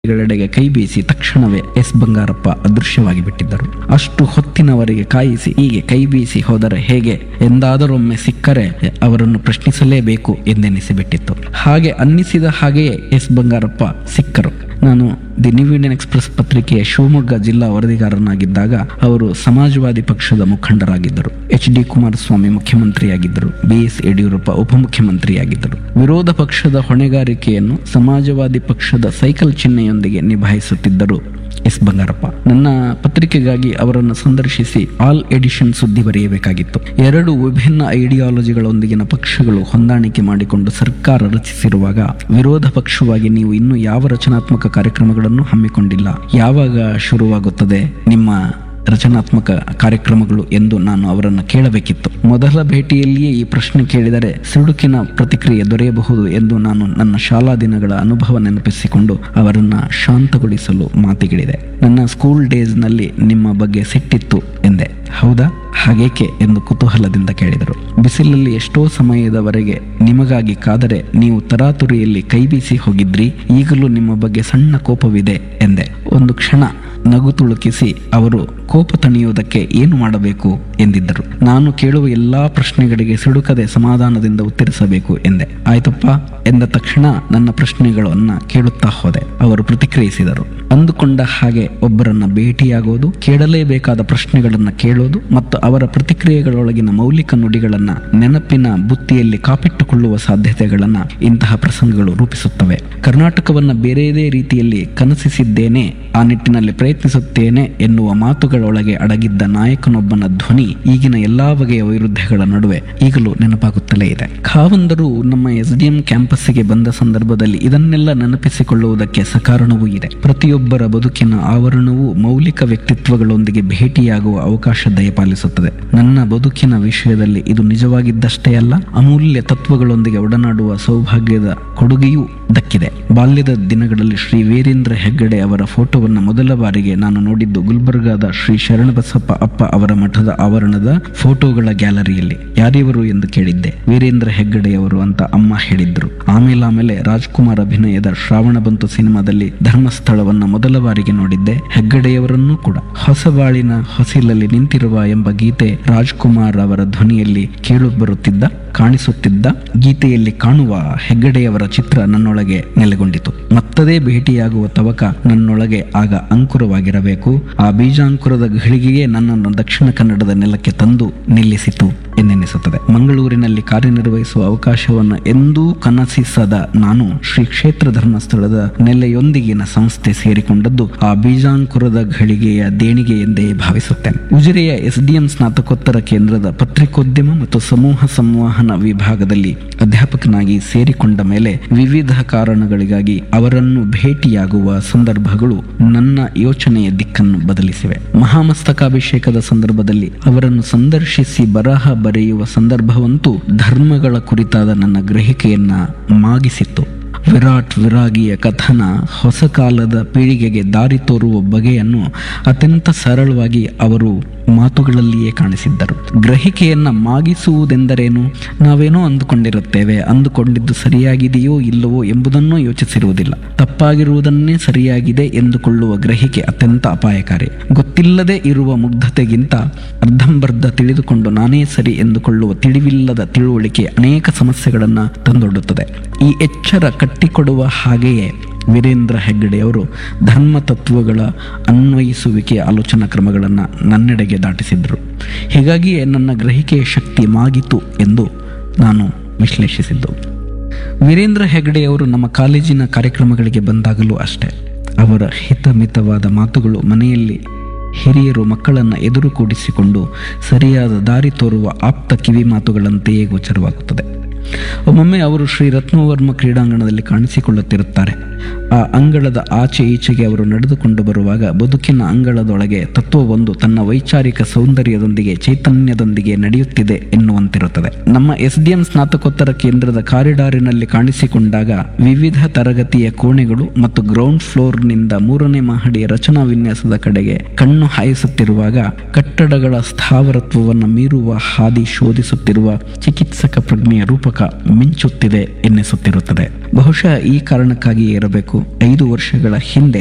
ಗಳೆಡೆಗೆ ಕೈ ಬೀಸಿ ತಕ್ಷಣವೇ ಎಸ್ ಬಂಗಾರಪ್ಪ ಅದೃಶ್ಯವಾಗಿ ಬಿಟ್ಟಿದ್ದರು ಅಷ್ಟು ಹೊತ್ತಿನವರೆಗೆ ಕಾಯಿಸಿ ಹೀಗೆ ಕೈ ಬೀಸಿ ಹೋದರೆ ಹೇಗೆ ಎಂದಾದರೊಮ್ಮೆ ಸಿಕ್ಕರೆ ಅವರನ್ನು ಪ್ರಶ್ನಿಸಲೇಬೇಕು ಎಂದೆನಿಸಿಬಿಟ್ಟಿತ್ತು ಹಾಗೆ ಅನ್ನಿಸಿದ ಹಾಗೆಯೇ ಎಸ್ ಬಂಗಾರಪ್ಪ ಸಿಕ್ಕರು ನಾನು ದಿ ನ್ಯೂ ಇಂಡಿಯನ್ ಎಕ್ಸ್ಪ್ರೆಸ್ ಪತ್ರಿಕೆಯ ಶಿವಮೊಗ್ಗ ಜಿಲ್ಲಾ ವರದಿಗಾರನಾಗಿದ್ದಾಗ ಅವರು ಸಮಾಜವಾದಿ ಪಕ್ಷದ ಮುಖಂಡರಾಗಿದ್ದರು ಎಚ್ ಡಿ ಕುಮಾರಸ್ವಾಮಿ ಮುಖ್ಯಮಂತ್ರಿಯಾಗಿದ್ದರು ಬಿ ಎಸ್ ಯಡಿಯೂರಪ್ಪ ಉಪಮುಖ್ಯಮಂತ್ರಿಯಾಗಿದ್ದರು ವಿರೋಧ ಪಕ್ಷದ ಹೊಣೆಗಾರಿಕೆಯನ್ನು ಸಮಾಜವಾದಿ ಪಕ್ಷದ ಸೈಕಲ್ ಚಿಹ್ನೆಯೊಂದಿಗೆ ನಿಭಾಯಿಸುತ್ತಿದ್ದರು ಎಸ್ ಬಂಗಾರಪ್ಪ ನನ್ನ ಪತ್ರಿಕೆಗಾಗಿ ಅವರನ್ನು ಸಂದರ್ಶಿಸಿ ಆಲ್ ಎಡಿಷನ್ ಸುದ್ದಿ ಬರೆಯಬೇಕಾಗಿತ್ತು ಎರಡು ವಿಭಿನ್ನ ಐಡಿಯಾಲಜಿಗಳೊಂದಿಗಿನ ಪಕ್ಷಗಳು ಹೊಂದಾಣಿಕೆ ಮಾಡಿಕೊಂಡು ಸರ್ಕಾರ ರಚಿಸಿರುವಾಗ ವಿರೋಧ ಪಕ್ಷವಾಗಿ ನೀವು ಇನ್ನೂ ಯಾವ ರಚನಾತ್ಮಕ ಕಾರ್ಯಕ್ರಮಗಳನ್ನು ಹಮ್ಮಿಕೊಂಡಿಲ್ಲ ಯಾವಾಗ ಶುರುವಾಗುತ್ತದೆ ನಿಮ್ಮ ರಚನಾತ್ಮಕ ಕಾರ್ಯಕ್ರಮಗಳು ಎಂದು ನಾನು ಅವರನ್ನು ಕೇಳಬೇಕಿತ್ತು ಮೊದಲ ಭೇಟಿಯಲ್ಲಿಯೇ ಈ ಪ್ರಶ್ನೆ ಕೇಳಿದರೆ ಸಿಡುಕಿನ ಪ್ರತಿಕ್ರಿಯೆ ದೊರೆಯಬಹುದು ಎಂದು ನಾನು ನನ್ನ ಶಾಲಾ ದಿನಗಳ ಅನುಭವ ನೆನಪಿಸಿಕೊಂಡು ಅವರನ್ನ ಶಾಂತಗೊಳಿಸಲು ಮಾತಿಗಿಳಿದೆ ನನ್ನ ಸ್ಕೂಲ್ ಡೇಸ್ನಲ್ಲಿ ನಿಮ್ಮ ಬಗ್ಗೆ ಸಿಟ್ಟಿತ್ತು ಎಂದೆ ಹೌದಾ ಹಾಗೇಕೆ ಎಂದು ಕುತೂಹಲದಿಂದ ಕೇಳಿದರು ಬಿಸಿಲಲ್ಲಿ ಎಷ್ಟೋ ಸಮಯದವರೆಗೆ ನಿಮಗಾಗಿ ಕಾದರೆ ನೀವು ತರಾತುರಿಯಲ್ಲಿ ಕೈಬೀಸಿ ಹೋಗಿದ್ರಿ ಈಗಲೂ ನಿಮ್ಮ ಬಗ್ಗೆ ಸಣ್ಣ ಕೋಪವಿದೆ ಎಂದೆ ಒಂದು ಕ್ಷಣ ನಗು ತುಳುಕಿಸಿ ಅವರು ಕೋಪ ತಣಿಯುವುದಕ್ಕೆ ಏನು ಮಾಡಬೇಕು ಎಂದಿದ್ದರು ನಾನು ಕೇಳುವ ಎಲ್ಲಾ ಪ್ರಶ್ನೆಗಳಿಗೆ ಸಿಡುಕದೆ ಸಮಾಧಾನದಿಂದ ಉತ್ತರಿಸಬೇಕು ಎಂದೆ ಆಯ್ತಪ್ಪ ಎಂದ ತಕ್ಷಣ ನನ್ನ ಪ್ರಶ್ನೆಗಳನ್ನ ಕೇಳುತ್ತಾ ಹೋದೆ ಅವರು ಪ್ರತಿಕ್ರಿಯಿಸಿದರು ಅಂದುಕೊಂಡ ಹಾಗೆ ಒಬ್ಬರನ್ನ ಭೇಟಿಯಾಗೋದು ಕೇಳಲೇಬೇಕಾದ ಪ್ರಶ್ನೆಗಳನ್ನ ಕೇಳೋದು ಮತ್ತು ಅವರ ಪ್ರತಿಕ್ರಿಯೆಗಳೊಳಗಿನ ಮೌಲಿಕ ನುಡಿಗಳನ್ನ ನೆನಪಿನ ಬುತ್ತಿಯಲ್ಲಿ ಕಾಪಿಟ್ಟುಕೊಳ್ಳುವ ಸಾಧ್ಯತೆಗಳನ್ನ ಇಂತಹ ಪ್ರಸಂಗಗಳು ರೂಪಿಸುತ್ತವೆ ಕರ್ನಾಟಕವನ್ನ ಬೇರೆಯದೇ ರೀತಿಯಲ್ಲಿ ಕನಸಿಸಿದ್ದೇನೆ ಆ ನಿಟ್ಟಿನಲ್ಲಿ ಪ್ರಯತ್ನಿಸುತ್ತೇನೆ ಎನ್ನುವ ಮಾತುಗಳೊಳಗೆ ಅಡಗಿದ್ದ ನಾಯಕನೊಬ್ಬನ ಧ್ವನಿ ಈಗಿನ ಎಲ್ಲಾ ಬಗೆಯ ವೈರುಧ್ಯಗಳ ನಡುವೆ ಈಗಲೂ ನೆನಪಾಗುತ್ತಲೇ ಇದೆ ಖಾವಂದರು ನಮ್ಮ ಎಸ್ ಡಿ ಎಂ ಕ್ಯಾಂಪಸ್ಸಿಗೆ ಬಂದ ಸಂದರ್ಭದಲ್ಲಿ ಇದನ್ನೆಲ್ಲ ನೆನಪಿಸಿಕೊಳ್ಳುವುದಕ್ಕೆ ಸಕಾರಣವೂ ಇದೆ ಪ್ರತಿಯೊಬ್ಬರ ಬದುಕಿನ ಆವರಣವೂ ಮೌಲಿಕ ವ್ಯಕ್ತಿತ್ವಗಳೊಂದಿಗೆ ಭೇಟಿಯಾಗುವ ಅವಕಾಶ ದಯಪಾಲಿಸುತ್ತದೆ ನನ್ನ ಬದುಕಿನ ವಿಷಯದಲ್ಲಿ ಇದು ನಿಜವಾಗಿದ್ದಷ್ಟೇ ಅಲ್ಲ ಅಮೂಲ್ಯ ತತ್ವಗಳೊಂದಿಗೆ ಒಡನಾಡುವ ಸೌಭಾಗ್ಯದ ಕೊಡುಗೆಯೂ ದಕ್ಕಿದೆ ಬಾಲ್ಯದ ದಿನಗಳಲ್ಲಿ ಶ್ರೀ ವೀರೇಂದ್ರ ಹೆಗ್ಗಡೆ ಅವರ ಫೋಟೋವನ್ನು ಮೊದಲ ಬಾರಿಗೆ ನಾನು ನೋಡಿದ್ದು ಗುಲ್ಬರ್ಗಾದ ಶ್ರೀ ಶರಣಬಸಪ್ಪ ಅಪ್ಪ ಅವರ ಮಠದ ಆವರಣದ ಫೋಟೋಗಳ ಗ್ಯಾಲರಿಯಲ್ಲಿ ಯಾರಿವರು ಎಂದು ಕೇಳಿದ್ದೆ ವೀರೇಂದ್ರ ಹೆಗ್ಗಡೆಯವರು ಅಂತ ಅಮ್ಮ ಹೇಳಿದ್ರು ಆಮೇಲೆ ಆಮೇಲೆ ರಾಜ್ಕುಮಾರ್ ಅಭಿನಯದ ಶ್ರಾವಣ ಬಂತು ಸಿನಿಮಾದಲ್ಲಿ ಧರ್ಮಸ್ಥಳವನ್ನ ಮೊದಲ ಬಾರಿಗೆ ನೋಡಿದ್ದೆ ಹೆಗ್ಗಡೆಯವರನ್ನೂ ಕೂಡ ಹೊಸಬಾಳಿನ ಹೊಸಿಲಲ್ಲಿ ನಿಂತಿರುವ ಎಂಬ ಗೀತೆ ರಾಜ್ಕುಮಾರ್ ಅವರ ಧ್ವನಿಯಲ್ಲಿ ಕೇಳು ಬರುತ್ತಿದ್ದ ಕಾಣಿಸುತ್ತಿದ್ದ ಗೀತೆಯಲ್ಲಿ ಕಾಣುವ ಹೆಗ್ಗಡೆಯವರ ಚಿತ್ರ ನನ್ನೊಳಗೆ ನೆಲೆಗೊಂಡಿತು ಮತ್ತದೇ ಭೇಟಿಯಾಗುವ ತವಕ ನನ್ನೊಳಗೆ ಆಗ ಅಂಕುರವಾಗಿರಬೇಕು ಆ ಬೀಜಾಂಕುರದ ಘಳಿಗೆಯೇ ನನ್ನನ್ನು ದಕ್ಷಿಣ ಕನ್ನಡದ ನೆಲಕ್ಕೆ ತಂದು ನಿಲ್ಲಿಸಿತು ಎಂದೆನಿಸುತ್ತದೆ ಮಂಗಳೂರಿನಲ್ಲಿ ಕಾರ್ಯನಿರ್ವಹಿಸುವ ಅವಕಾಶವನ್ನು ಎಂದೂ ಕನಸಿಸದ ನಾನು ಶ್ರೀ ಕ್ಷೇತ್ರ ಧರ್ಮಸ್ಥಳದ ನೆಲೆಯೊಂದಿಗಿನ ಸಂಸ್ಥೆ ಸೇರಿಕೊಂಡದ್ದು ಆ ಬೀಜಾಂಕುರದ ಘಳಿಗೆಯ ದೇಣಿಗೆ ಎಂದೇ ಭಾವಿಸುತ್ತೇನೆ ಉಜಿರೆಯ ಎಸ್ಡಿಎಂ ಸ್ನಾತಕೋತ್ತರ ಕೇಂದ್ರದ ಪತ್ರಿಕೋದ್ಯಮ ಮತ್ತು ಸಮೂಹ ಸಂವಹನ ವಿಭಾಗದಲ್ಲಿ ಅಧ್ಯಾಪಕನಾಗಿ ಸೇರಿಕೊಂಡ ಮೇಲೆ ವಿವಿಧ ಕಾರಣಗಳಿಗಾಗಿ ಅವರನ್ನು ಭೇಟಿಯಾಗುವ ಸಂದರ್ಭಗಳು ನನ್ನ ಯೋಚನೆಯ ದಿಕ್ಕನ್ನು ಬದಲಿಸಿವೆ ಮಹಾಮಸ್ತಕಾಭಿಷೇಕದ ಸಂದರ್ಭದಲ್ಲಿ ಅವರನ್ನು ಸಂದರ್ಶಿಸಿ ಬರಹ ಬರೆಯುವ ಸಂದರ್ಭವಂತೂ ಧರ್ಮಗಳ ಕುರಿತಾದ ನನ್ನ ಗ್ರಹಿಕೆಯನ್ನ ಮಾಗಿಸಿತ್ತು ವಿರಾಟ್ ವಿರಾಗಿಯ ಕಥನ ಹೊಸ ಕಾಲದ ಪೀಳಿಗೆಗೆ ದಾರಿ ತೋರುವ ಬಗೆಯನ್ನು ಅತ್ಯಂತ ಸರಳವಾಗಿ ಅವರು ಮಾತುಗಳಲ್ಲಿಯೇ ಕಾಣಿಸಿದ್ದರು ಗ್ರಹಿಕೆಯನ್ನ ಮಾಗಿಸುವುದೆಂದರೇನು ನಾವೇನೋ ಅಂದುಕೊಂಡಿರುತ್ತೇವೆ ಅಂದುಕೊಂಡಿದ್ದು ಸರಿಯಾಗಿದೆಯೋ ಇಲ್ಲವೋ ಎಂಬುದನ್ನೂ ಯೋಚಿಸಿರುವುದಿಲ್ಲ ತಪ್ಪಾಗಿರುವುದನ್ನೇ ಸರಿಯಾಗಿದೆ ಎಂದುಕೊಳ್ಳುವ ಗ್ರಹಿಕೆ ಅತ್ಯಂತ ಅಪಾಯಕಾರಿ ಗೊತ್ತಿಲ್ಲದೆ ಇರುವ ಮುಗ್ಧತೆಗಿಂತ ಅರ್ಧಂಬರ್ಧ ತಿಳಿದುಕೊಂಡು ನಾನೇ ಸರಿ ಎಂದುಕೊಳ್ಳುವ ತಿಳಿವಿಲ್ಲದ ತಿಳುವಳಿಕೆ ಅನೇಕ ಸಮಸ್ಯೆಗಳನ್ನು ತಂದೊಡ್ಡುತ್ತದೆ ಈ ಎಚ್ಚರ ಕಟ್ಟಿಕೊಡುವ ಹಾಗೆಯೇ ವೀರೇಂದ್ರ ಹೆಗ್ಗಡೆಯವರು ಧರ್ಮ ತತ್ವಗಳ ಅನ್ವಯಿಸುವಿಕೆಯ ಆಲೋಚನಾ ಕ್ರಮಗಳನ್ನು ನನ್ನೆಡೆಗೆ ದಾಟಿಸಿದರು ಹೀಗಾಗಿಯೇ ನನ್ನ ಗ್ರಹಿಕೆಯ ಶಕ್ತಿ ಮಾಗಿತು ಎಂದು ನಾನು ವಿಶ್ಲೇಷಿಸಿದ್ದು ವೀರೇಂದ್ರ ಹೆಗ್ಗಡೆಯವರು ನಮ್ಮ ಕಾಲೇಜಿನ ಕಾರ್ಯಕ್ರಮಗಳಿಗೆ ಬಂದಾಗಲೂ ಅಷ್ಟೇ ಅವರ ಹಿತಮಿತವಾದ ಮಾತುಗಳು ಮನೆಯಲ್ಲಿ ಹಿರಿಯರು ಮಕ್ಕಳನ್ನು ಎದುರು ಕೂಡಿಸಿಕೊಂಡು ಸರಿಯಾದ ದಾರಿ ತೋರುವ ಆಪ್ತ ಕಿವಿ ಮಾತುಗಳಂತೆಯೇ ಗೋಚರವಾಗುತ್ತದೆ ಒಮ್ಮೊಮ್ಮೆ ಅವರು ಶ್ರೀ ರತ್ನವರ್ಮ ಕ್ರೀಡಾಂಗಣದಲ್ಲಿ ಕಾಣಿಸಿಕೊಳ್ಳುತ್ತಿರುತ್ತಾರೆ ಆ ಅಂಗಳದ ಆಚೆ ಈಚೆಗೆ ಅವರು ನಡೆದುಕೊಂಡು ಬರುವಾಗ ಬದುಕಿನ ಅಂಗಳದೊಳಗೆ ತತ್ವವೊಂದು ತನ್ನ ವೈಚಾರಿಕ ಸೌಂದರ್ಯದೊಂದಿಗೆ ಚೈತನ್ಯದೊಂದಿಗೆ ನಡೆಯುತ್ತಿದೆ ಎನ್ನುವಂತಿರುತ್ತದೆ ನಮ್ಮ ಎಸ್ ಡಿ ಎಂ ಸ್ನಾತಕೋತ್ತರ ಕೇಂದ್ರದ ಕಾರಿಡಾರಿನಲ್ಲಿ ಕಾಣಿಸಿಕೊಂಡಾಗ ವಿವಿಧ ತರಗತಿಯ ಕೋಣೆಗಳು ಮತ್ತು ಗ್ರೌಂಡ್ ಫ್ಲೋರ್ನಿಂದ ಮೂರನೇ ಮಹಡಿಯ ರಚನಾ ವಿನ್ಯಾಸದ ಕಡೆಗೆ ಕಣ್ಣು ಹಾಯಿಸುತ್ತಿರುವಾಗ ಕಟ್ಟಡಗಳ ಸ್ಥಾವರತ್ವವನ್ನು ಮೀರುವ ಹಾದಿ ಶೋಧಿಸುತ್ತಿರುವ ಚಿಕಿತ್ಸಕ ಪ್ರಜ್ಞೆಯ ರೂಪಕ ಮಿಂಚುತ್ತಿದೆ ಎನ್ನಿಸುತ್ತಿರುತ್ತದೆ ಬಹುಶಃ ಈ ಕಾರಣಕ್ಕಾಗಿಯೇ ಇರಬಹುದು ಇರಬೇಕು ಐದು ವರ್ಷಗಳ ಹಿಂದೆ